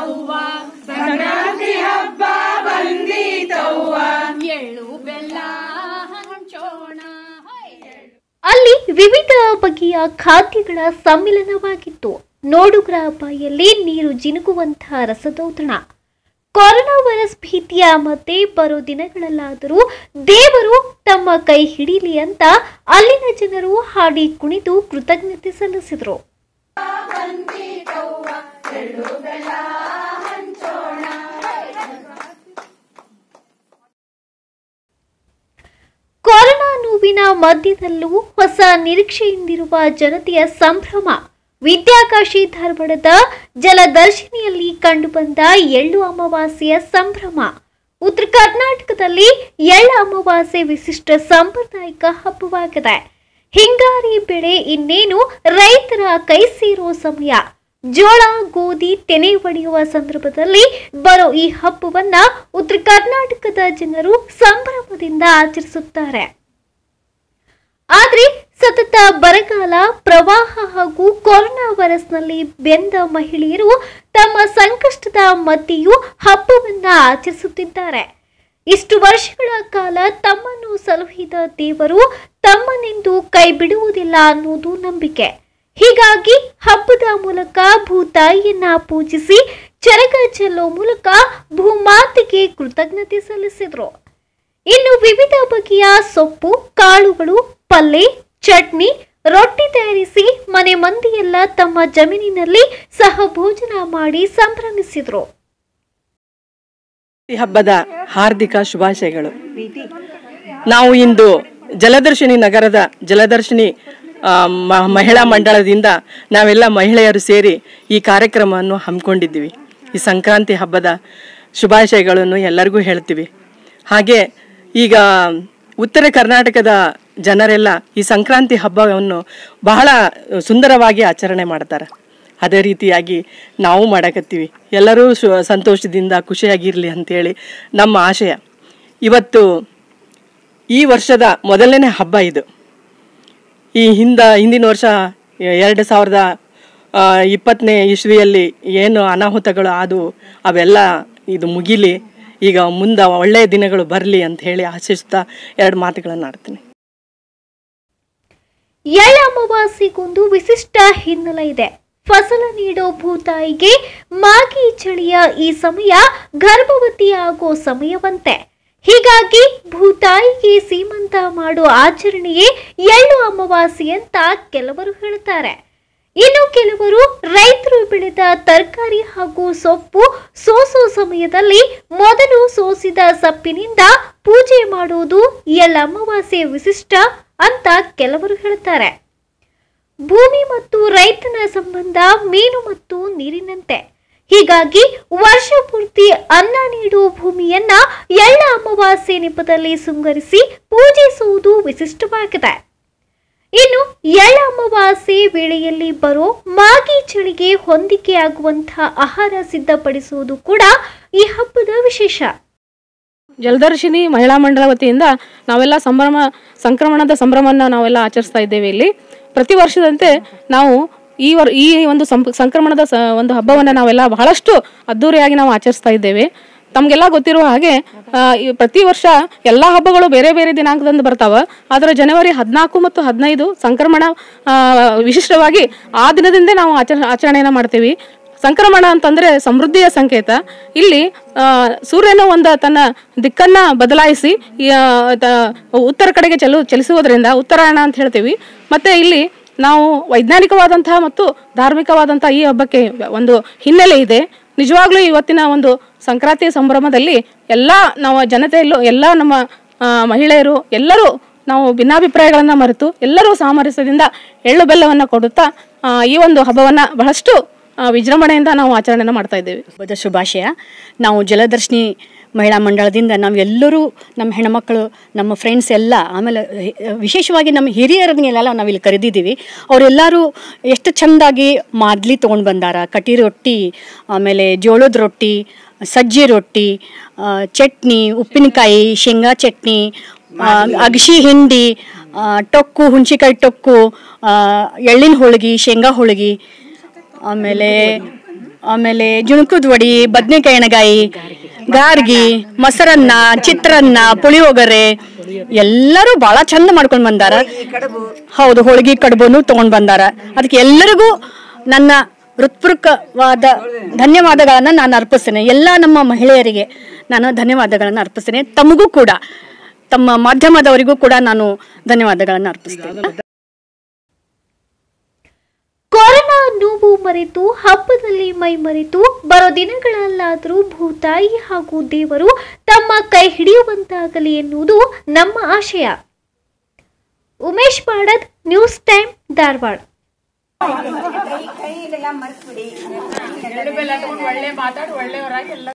ಬಂದೀತವ್ವ ಸಂಕ್ರಾಂತಿ ಹಬ್ಬ ಬಂದೀತವ್ವ ಎಳ್ಳು ಬೆಲ್ಲ ಹಂಚೋಣ ಅಲ್ಲಿ ವಿವಿಧ ಬಗೆಯ ಖಾದ್ಯಗಳ ಸಮ್ಮಿಲನವಾಗಿತ್ತು ನೋಡುಗರ ಬಾಯಲ್ಲಿ ನೀರು ಜಿನುಗುವಂತಹ ರಸದೌತಣ ಕೊರೋನಾ ವೈರಸ್ ಭೀತಿಯ ಮಧ್ಯೆ ಬರೋ ದಿನಗಳಲ್ಲಾದರೂ ದೇವರು ತಮ್ಮ ಕೈ ಹಿಡೀಲಿ ಅಂತ ಅಲ್ಲಿನ ಜನರು ಹಾಡಿ ಕುಣಿದು ಕೃತಜ್ಞತೆ ಸಲ್ಲಿಸಿದರು ಕೊರೋನಾ ನೋವಿನ ಮಧ್ಯದಲ್ಲೂ ಹೊಸ ನಿರೀಕ್ಷೆಯಿಂದಿರುವ ಜನತೆಯ ಸಂಭ್ರಮ ವಿದ್ಯಾಕಾಶಿ ಧಾರವಾಡದ ಜಲದರ್ಶಿನಿಯಲ್ಲಿ ಕಂಡುಬಂದ ಎಳ್ಳು ಅಮಾವಾಸ್ಯೆಯ ಸಂಭ್ರಮ ಉತ್ತರ ಕರ್ನಾಟಕದಲ್ಲಿ ಎಳ್ಳು ಅಮಾವಾಸ್ಯೆ ವಿಶಿಷ್ಟ ಸಾಂಪ್ರದಾಯಿಕ ಹಬ್ಬವಾಗಿದೆ ಹಿಂಗಾರಿ ಬೆಳೆ ಇನ್ನೇನು ರೈತರ ಕೈ ಸೇರೋ ಸಮಯ ಜೋಳ ಗೋಧಿ ತೆನೆ ಒಡೆಯುವ ಸಂದರ್ಭದಲ್ಲಿ ಬರೋ ಈ ಹಬ್ಬವನ್ನ ಉತ್ತರ ಕರ್ನಾಟಕದ ಜನರು ಸಂಭ್ರಮದಿಂದ ಆಚರಿಸುತ್ತಾರೆ ಆದ್ರೆ ಸತತ ಬರಗಾಲ ಪ್ರವಾಹ ಹಾಗೂ ಕೊರೋನಾ ವೈರಸ್ನಲ್ಲಿ ಬೆಂದ ಮಹಿಳೆಯರು ತಮ್ಮ ಸಂಕಷ್ಟದ ಮಧ್ಯೆಯೂ ಹಬ್ಬವನ್ನ ಆಚರಿಸುತ್ತಿದ್ದಾರೆ ಇಷ್ಟು ವರ್ಷಗಳ ಕಾಲ ತಮ್ಮನ್ನು ಸಲುಹಿದ ದೇವರು ತಮ್ಮನೆಂದು ಕೈ ಬಿಡುವುದಿಲ್ಲ ಅನ್ನೋದು ನಂಬಿಕೆ ಹೀಗಾಗಿ ಹಬ್ಬದ ಮೂಲಕ ಭೂತಾಯಿಯನ್ನ ಪೂಜಿಸಿ ಚರಗ ಚೆಲ್ಲೋ ಮೂಲಕ ಭೂಮಾತೆಗೆ ಕೃತಜ್ಞತೆ ಸಲ್ಲಿಸಿದ್ರು ಇನ್ನು ವಿವಿಧ ಬಗೆಯ ಸೊಪ್ಪು ಕಾಳುಗಳು ಪಲ್ಲೆ ಚಟ್ನಿ ರೊಟ್ಟಿ ತಯಾರಿಸಿ ಮನೆ ಮಂದಿಯೆಲ್ಲ ತಮ್ಮ ಜಮೀನಿನಲ್ಲಿ ಸಹ ಭೋಜನ ಮಾಡಿ ಸಂಭ್ರಮಿಸಿದ್ರು ಈ ಹಬ್ಬದ ಹಾರ್ದಿಕ ಶುಭಾಶಯಗಳು ನಾವು ಇಂದು ಜಲದರ್ಶಿನಿ ನಗರದ ಜಲದರ್ಶಿನಿ ಆ, ಮ- ಮಹಿಳಾ ಮಂಡಳದಿಂದ ನಾವೆಲ್ಲ ಮಹಿಳೆಯರು ಸೇರಿ ಈ ಕಾರ್ಯಕ್ರಮವನ್ನು ಹಮ್ಮಿಕೊಂಡಿದ್ದೀವಿ ಈ ಸಂಕ್ರಾಂತಿ ಹಬ್ಬದ ಶುಭಾಶಯಗಳನ್ನು ಎಲ್ಲರಿಗೂ ಹೇಳ್ತೀವಿ ಹಾಗೆ ಈಗ ಉತ್ತರ ಕರ್ನಾಟಕದ ಜನರೆಲ್ಲ ಈ ಸಂಕ್ರಾಂತಿ ಹಬ್ಬವನ್ನು ಬಹಳ ಸುಂದರವಾಗಿ ಆಚರಣೆ ಮಾಡ್ತಾರೆ ಅದೇ ರೀತಿಯಾಗಿ ನಾವು ಮಾಡಕತ್ತೀವಿ ಎಲ್ಲರೂ ಶು ಸಂತೋಷದಿಂದ ಖುಷಿಯಾಗಿರಲಿ ಅಂತೇಳಿ ನಮ್ಮ ಆಶಯ ಇವತ್ತು ಈ ವರ್ಷದ ಮೊದಲನೇ ಹಬ್ಬ ಇದು ಈ ಹಿಂದ ಹಿಂದಿನ ವರ್ಷ ಎರಡು ಸಾವಿರದ ಆ, ಇಪ್ಪತ್ತನೇ ಇಸ್ವಿಯಲ್ಲಿ ಏನು ಅನಾಹುತಗಳು ಆದವು ಅವೆಲ್ಲ ಇದು ಮುಗಿಲಿ ಈಗ ಮುಂದೆ ಒಳ್ಳೆಯ ದಿನಗಳು ಬರಲಿ ಅಂತ ಹೇಳಿ ಆಶಿಸ್ತಾ ಎರಡು ಮಾತುಗಳನ್ನು ಆಡ್ತೀನಿ ಎಳ್ಳ ಅಮಾವಾಸ್ಯೆಗೊಂದು ವಿಶಿಷ್ಟ ಹಿನ್ನೆಲೆ ಇದೆ ಫಸಲ ನೀಡೋ ಭೂತಾಯಿಗೆ ಮಾಗಿ ಚಳಿಯ ಈ ಸಮಯ ಗರ್ಭವತಿ ಆಗೋ ಸಮಯವಂತೆ ಹೀಗಾಗಿ ಭೂತಾಯಿಗೆ ಸೀಮಂತ ಮಾಡೋ ಆಚರಣೆಯೇ ಎಳ್ಳು ಅಮಾವಾಸ್ಯೆ ಅಂತ ಕೆಲವರು ಹೇಳ್ತಾರೆ ಇನ್ನು ಕೆಲವರು ರೈತರು ಬೆಳೆದ ತರಕಾರಿ ಹಾಗೂ ಸೊಪ್ಪು ಸೋಸೋ ಸಮಯದಲ್ಲಿ ಮೊದಲು ಸೋಸಿದ ಸಪ್ಪಿನಿಂದ ಪೂಜೆ ಮಾಡುವುದು ಎಳ್ಳ ಅಮಾವಾಸ್ಯೆ ವಿಶಿಷ್ಟ ಅಂತ ಕೆಲವರು ಹೇಳ್ತಾರೆ ಭೂಮಿ ಮತ್ತು ರೈತನ ಸಂಬಂಧ ಮೀನು ಮತ್ತು ನೀರಿನಂತೆ ಹೀಗಾಗಿ ವರ್ಷ ಪೂರ್ತಿ ಅನ್ನ ನೀಡುವ ಭೂಮಿಯನ್ನ ಎಳ್ಳ ಅಮಾವಾಸ್ಯೆ ನೆಪದಲ್ಲಿ ಶೃಂಗರಿಸಿ ಪೂಜಿಸುವುದು ವಿಶಿಷ್ಟವಾಗಿದೆ ಇನ್ನು ಎಳ್ಳ ಅಮಾವಾಸ್ಯೆ ವೇಳೆಯಲ್ಲಿ ಬರೋ ಮಾಗಿ ಚಳಿಗೆ ಹೊಂದಿಕೆಯಾಗುವಂತಹ ಆಹಾರ ಸಿದ್ಧಪಡಿಸುವುದು ಕೂಡ ಈ ಹಬ್ಬದ ವಿಶೇಷ ಜಲದರ್ಶಿನಿ ಮಹಿಳಾ ಮಂಡಳ ವತಿಯಿಂದ ನಾವೆಲ್ಲ ಸಂಭ್ರಮ ಸಂಕ್ರಮಣದ ಸಂಭ್ರಮವನ್ನು ನಾವೆಲ್ಲ ಆಚರಿಸ್ತಾ ಇದ್ದೇವೆ ಇಲ್ಲಿ ಪ್ರತಿ ವರ್ಷದಂತೆ ನಾವು ಈ ವರ್ ಈ ಒಂದು ಸಂಪ್ ಸಂಕ್ರಮಣದ ಸ ಒಂದು ಹಬ್ಬವನ್ನು ನಾವೆಲ್ಲ ಬಹಳಷ್ಟು ಅದ್ಧೂರಿಯಾಗಿ ನಾವು ಆಚರಿಸ್ತಾ ಇದ್ದೇವೆ ತಮಗೆಲ್ಲ ಗೊತ್ತಿರುವ ಹಾಗೆ ಆ, ಈ ಪ್ರತಿ ವರ್ಷ ಎಲ್ಲ ಹಬ್ಬಗಳು ಬೇರೆ ಬೇರೆ ದಿನಾಂಕದಂದು ಬರ್ತಾವ ಆದರೆ ಜನವರಿ ಹದಿನಾಲ್ಕು ಮತ್ತು ಹದಿನೈದು ಸಂಕ್ರಮಣ ಆ, ವಿಶಿಷ್ಟವಾಗಿ ಆ ದಿನದಿಂದೇ ನಾವು ಆಚರ ಆಚರಣೆಯನ್ನು ಮಾಡ್ತೀವಿ ಸಂಕ್ರಮಣ ಅಂತಂದ್ರೆ ಸಮೃದ್ಧಿಯ ಸಂಕೇತ ಇಲ್ಲಿ ಆ, ಸೂರ್ಯನ ಒಂದು ತನ್ನ ದಿಕ್ಕನ್ನ ಬದಲಾಯಿಸಿ ಈ, ಆ, ತ- ಉತ್ತರ ಕಡೆಗೆ ಚಲು ಚಲಿಸುವುದರಿಂದ ಉತ್ತರಾಯಣ ಅಂತ ಹೇಳ್ತೀವಿ ಮತ್ತೆ ಇಲ್ಲಿ ನಾವು ವೈಜ್ಞಾನಿಕವಾದಂತಹ ಮತ್ತು ಧಾರ್ಮಿಕವಾದಂತಹ ಈ ಹಬ್ಬಕ್ಕೆ ಒಂದು ಹಿನ್ನೆಲೆ ಇದೆ ನಿಜವಾಗ್ಲೂ ಇವತ್ತಿನ ಒಂದು ಸಂಕ್ರಾಂತಿ ಸಂಭ್ರಮದಲ್ಲಿ ಎಲ್ಲ ನಾವು ಜನತೆಯಲ್ಲೂ ಎಲ್ಲ ನಮ್ಮ ಆ, ಮಹಿಳೆಯರು ಎಲ್ಲರೂ ನಾವು ಭಿನ್ನಾಭಿಪ್ರಾಯಗಳನ್ನು ಮರೆತು ಎಲ್ಲರೂ ಸಾಮರಸ್ಯದಿಂದ ಎಳ್ಳು ಬೆಲ್ಲವನ್ನು ಕೊಡುತ್ತಾ ಆ, ಈ ಒಂದು ಹಬ್ಬವನ್ನು ಬಹಳಷ್ಟು ಆ, ವಿಜೃಂಭಣೆಯಿಂದ ನಾವು ಆಚರಣೆಯನ್ನು ಮಾಡ್ತಾ ಇದ್ದೇವೆ ಹಬ್ಬದ ಶುಭಾಶಯ ನಾವು ಜಲದರ್ಶಿನಿ ಮಹಿಳಾ ಮಂಡಳದಿಂದ ನಾವು ಎಲ್ಲರೂ ನಮ್ಮ ಹೆಣ್ಮಕ್ಳು ನಮ್ಮ ಫ್ರೆಂಡ್ಸ್ ಎಲ್ಲ ಆಮೇಲೆ ಹಿ- ವಿಶೇಷವಾಗಿ ನಮ್ಮ ಹಿರಿಯರನ್ನೆಲ್ಲ ನಾವಿಲ್ಲಿ ಕರೆದಿದ್ದೀವಿ ಅವರೆಲ್ಲರೂ ಎಷ್ಟು ಚೆಂದಾಗಿ ಮಾದ್ಲಿ ತೊಗೊಂಡು ಬಂದಾರ ಕಟಿ ರೊಟ್ಟಿ ಆಮೇಲೆ ಜೋಳದ ರೊಟ್ಟಿ ಸಜ್ಜಿ ರೊಟ್ಟಿ ಆ, ಚಟ್ನಿ ಉಪ್ಪಿನಕಾಯಿ ಶೇಂಗಾ ಚಟ್ನಿ ಆ, ಅಗಶಿ ಹಿಂಡಿ ಆ, ಟೊಕ್ಕು ಹುಣ್ಸಿಕಾಯಿ ಟೊಕ್ಕು ಆ, ಎಳ್ಳಿನ ಹೋಳ್ಗಿ ಶೇಂಗಾ ಹೋಳ್ಗಿ ಆಮೇಲೆ ಆಮೇಲೆ ಜುಣುಕದ ವಡಿ ಬದನೆಕಾಯಿ ಎಣ್ಣೆಗಾಯಿ ಗಾರ್ಗಿ ಮೊಸರನ್ನ ಚಿತ್ರಾನ್ನ ಪುಳಿಯೋಗರೆ ಎಲ್ಲರೂ ಬಹಳ ಚಂದ ಮಾಡ್ಕೊಂಡು ಬಂದಾರ ಹೌದು ಹೋಳಿಗೆ ಕಡುಬುನು ತಗೊಂಡ್ ಬಂದಾರ ಅದಕ್ಕೆ ಎಲ್ಲರಿಗೂ ನನ್ನ ಹೃತ್ಪೂರ್ವಕವಾದ ಧನ್ಯವಾದಗಳನ್ನ ನಾನು ಅರ್ಪಿಸ್ತೇನೆ ಎಲ್ಲ ನಮ್ಮ ಮಹಿಳೆಯರಿಗೆ ನಾನು ಧನ್ಯವಾದಗಳನ್ನು ಅರ್ಪಿಸ್ತೇನೆ ತಮಗೂ ಕೂಡ ತಮ್ಮ ಮಾಧ್ಯಮದವರಿಗೂ ಕೂಡ ನಾನು ಧನ್ಯವಾದಗಳನ್ನು ಅರ್ಪಿಸ್ತೇನೆ ಕೊರೋನಾ ನೋವು ಮರೆತು ಹಬ್ಬದಲ್ಲಿ ಮೈ ಮರೆತು ಬರೋ ದಿನಗಳಲ್ಲಾದರೂ ಭೂತಾಯಿ ಹಾಗೂ ದೇವರು ತಮ್ಮ ಕೈ ಹಿಡಿಯುವಂತಾಗಲಿ ಎನ್ನುವುದು ನಮ್ಮ ಆಶಯ ಉಮೇಶ್ ಪಾಡದ್ ನ್ಯೂಸ್ ಟೈಮ್ ಧಾರವಾಡ ಒಳ್ಳೆ ಮಾತಾಡಿ ಒಳ್ಳೆಯವರಾಗಿ ಎಲ್ಲ